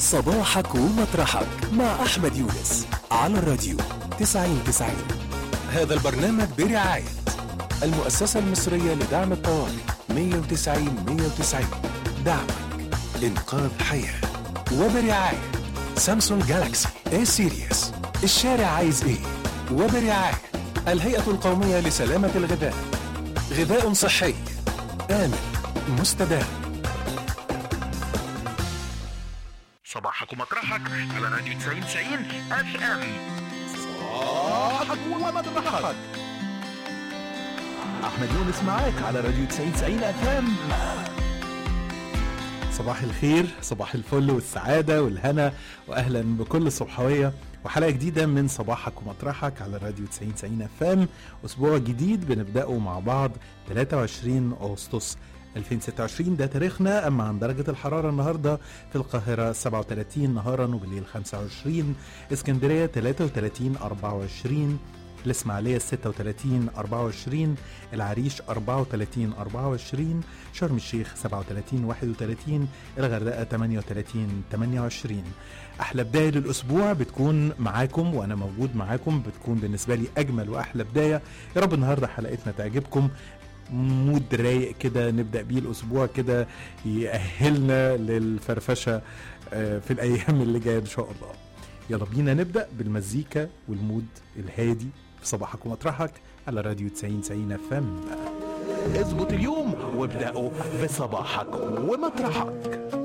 صباحك ومطرحك مع أحمد يونس على الراديو 90 90 هذا البرنامج برعاية المؤسسة المصرية لدعم الطوارئ 190 190 دعمك إنقاذ حياة وبرعاية سامسونج جالاكسي اي سيريس الشارع عايز ايه وبرعاية الهيئة القومية لسلامة الغذاء غذاء صحي آمن مستدام صباحك ومطرحك على راديو 90 90 اف ام صباحك ومطرحك احمد يونس معاك على راديو 90 90 اف ام صباح الخير صباح الفل والسعادة والهنا وأهلا بكل الصبحوية وحلقة جديدة من صباحك ومطرحك على راديو 90 90 اف ام أسبوع جديد بنبدأه مع بعض 23 أغسطس 2026 ده تاريخنا أما عن درجة الحرارة النهاردة في القاهرة 37 نهارا وبالليل 25 اسكندرية 33 24 الإسماعيلية 36 24 العريش 34 24 شرم الشيخ 37 31 الغردقة 38 28 أحلى بداية للأسبوع بتكون معاكم وأنا موجود معاكم بتكون بالنسبة لي أجمل وأحلى بداية يا رب النهاردة حلقتنا تعجبكم مود رايق كده نبدأ بيه الأسبوع كده يأهلنا للفرفشة آه، في الأيام اللي جاية إن شاء الله يلا بينا نبدأ بالمزيكا والمود الهادي في صباحك ومطرحك على راديو 90 90 اف ام اظبط اليوم وابدأوا بصباحك ومطرحك